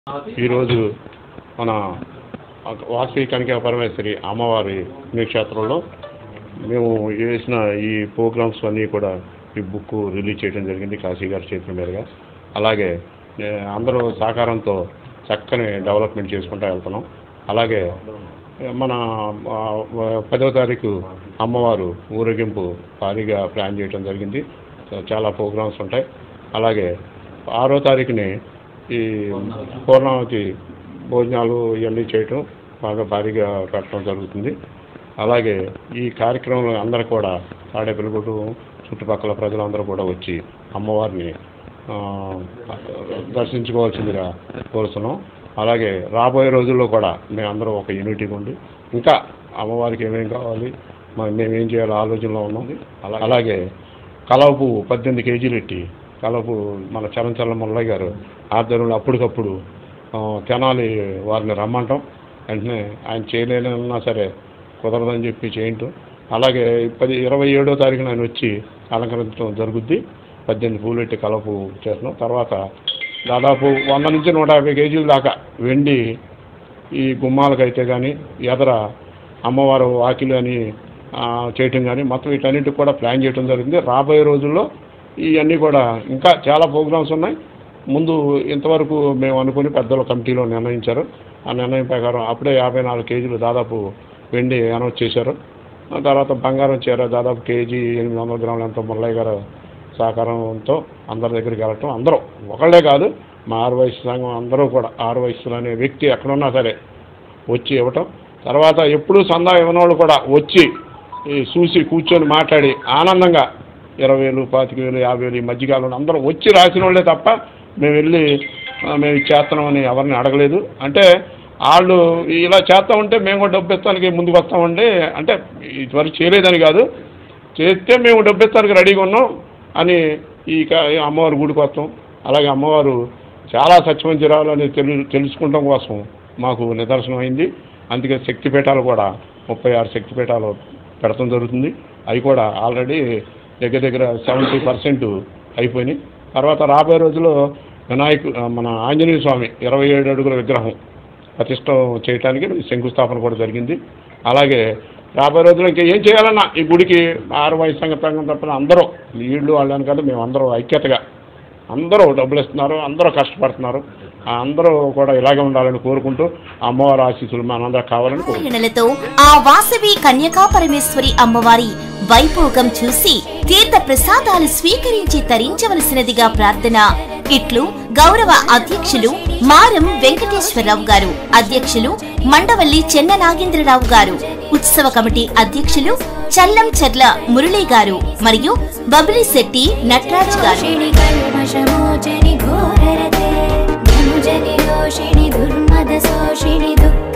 ఈరోజు మన వాసవి కనిక పరమేశ్వరి అమ్మవారి పుణ్యక్షేత్రంలో మేము వేసిన ఈ ప్రోగ్రామ్స్ అన్నీ కూడా ఈ బుక్ రిలీజ్ చేయడం జరిగింది కాశీ గారి చేతుల మీదుగా అలాగే ఏ, అందరూ సహకారంతో చక్కని డెవలప్మెంట్ చేసుకుంటూ వెళ్తున్నాం అలాగే మన ఆ, పదవ తారీఖు అమ్మవారు ఊరేగింపు భారీగా ప్లాన్ చేయడం జరిగింది చాలా ప్రోగ్రామ్స్ ఉంటాయి అలాగే ఆరో తారీఖుని ఈ పూర్ణావతి భోజనాలు ఇవన్నీ చేయటం బాగా భారీగా పెట్టడం జరుగుతుంది అలాగే ఈ కార్యక్రమంలో అందరూ కూడా తాడేపల్లిగూడు చుట్టుపక్కల ప్రజలందరూ కూడా వచ్చి అమ్మవారిని ఆ, దర్శించుకోవాల్సిందిగా కోరుతున్నాం అలాగే రాబోయే రోజుల్లో కూడా మేమందరం ఒక యూనిటీగా ఉండి ఇంకా అమ్మవారికి ఏమేం కావాలి మరి మేము ఏం చేయాలో ఆలోచనలో ఉన్నాం అలా అలాగే కలవ పువ్వు పద్దెనిమిది కేజీలు ఎట్టి కలవ పువ్వు మన చలంచల ముల్లయ్య గారు ఆధ్వర్యంలో అప్పటికప్పుడు ఆ, తెనాలి వారిని రమ్మంటాం వెంటనే ఆయన చేయలేనన్నా సరే కుదరదని చెప్పి చేయటం అలాగే పది ఇరవై ఏడో తారీఖున ఆయన వచ్చి అలంకరించడం జరుగుద్ది పద్దెనిమిది పూలు ఎట్టి కలవ పువ్వు చేస్తున్నాం తర్వాత దాదాపు వంద నుంచి నూట యాభై కేజీల దాకా వెండి ఈ గుమ్మాలకైతే కానీ ఎదర అమ్మవారు వాకిలు అని ఆ, చేయటం కానీ మొత్తం వీటన్నిటికి కూడా ప్లాన్ చేయడం జరిగింది రాబోయే రోజుల్లో ఇవన్నీ కూడా ఇంకా చాలా ప్రోగ్రామ్స్ ఉన్నాయి ముందు ఇంతవరకు మేము అనుకుని పెద్దల కమిటీలో నిర్ణయించారు ఆ నిర్ణయం ప్రకారం అప్పుడే యాభై నాలుగు కేజీలు దాదాపు వెండి అనౌన్స్ చేశారు ఆ తర్వాత బంగారం చీర దాదాపు కేజీ ఎనిమిది వందల గ్రాములు ఎంతో మురళయ్య గారు సహకారంతో అందరి దగ్గరికి వెళ్ళటం అందరూ ఒకళ్ళే కాదు మా ఆరు వయసు సంఘం అందరూ కూడా ఆరు వయసులు అనే వ్యక్తి ఎక్కడున్నా సరే వచ్చి ఇవ్వటం తర్వాత ఎప్పుడూ సందా ఇవ్వనోళ్ళు కూడా వచ్చి ఈ చూసి కూర్చొని మాట్లాడి ఆనందంగా ఇరవై వేలు పాతిక వేలు యాభై వేలు ఈ మధ్యకాలంలో అందరూ వచ్చి రాసిన వాళ్ళే తప్ప మేము వెళ్ళి ఆ, మేము ఇది చేస్తున్నామని ఎవరిని అడగలేదు అంటే వాళ్ళు ఇలా చేస్తా ఉంటే మేము కూడా డబ్బు ఇస్తానికి ముందుకు వస్తామండి అంటే ఇదివరకు చేయలేదని కాదు చేస్తే మేము డబ్బు ఇస్తానికి రెడీగా ఉన్నాం అని ఈ క- ఈ అమ్మవారి గుడికి వస్తాం అలాగే అమ్మవారు చాలా సత్యవంతురాలు అని తెలు తెలుసుకుంటాం కోసం మాకు నిదర్శనం అయింది అందుకే శక్తిపీఠాలు కూడా ముప్పై ఆరు శక్తిపీఠాలు పెడతాం జరుగుతుంది అవి కూడా ఆల్రెడీ దగ్గర దగ్గర సెవెంటీ పర్సెంట్ అయిపోయినాయి తర్వాత రాబోయే రోజుల్లో వినాయకు మన ఆంజనేయ స్వామి ఇరవై ఏడు అడుగుల విగ్రహం ప్రతిష్ట చేయడానికి శంకుస్థాపన కూడా జరిగింది అలాగే రాబోయే రోజుల్లో ఇంకా ఏం చేయాలన్నా ఈ గుడికి ఆరు వయసు సంఘం తప్పని అందరూ వీళ్ళు వాళ్ళని కాదు మేము అందరూ ఐక్యతగా అందరూ డబ్బులు ఇస్తున్నారు అందరూ కష్టపడుతున్నారు ఆ అందరూ కూడా ఇలాగే ఉండాలని కోరుకుంటూ ఆ అమ్మవారి ఆశీస్సులు మనందరూ కావాలని కోరుకుంటున్నాం నారాయణలతో ఆ వాసవి కన్యకా పరమేశ్వరి అమ్మవారి వైభోగం చూసి తీర్థ ప్రసాదాలు స్వీకరించి తరించవలసినదిగా ప్రార్థన ఇట్లు గౌరవ అధ్యక్షులు మారం వెంకటేశ్వరరావు గారు అధ్యక్షులు మండవల్లి చెన్న నాగేంద్రరావు గారు ఉత్సవ కమిటీ అధ్యక్షులు చల్లం చర్ల మురళీ గారు మరియు బబిలి శెట్టి నట్రాజ్ గారు ोषिणि कल्मषमोचनि घोररते धनुजनि योषिणि दुर्मदशोषिणि दुःख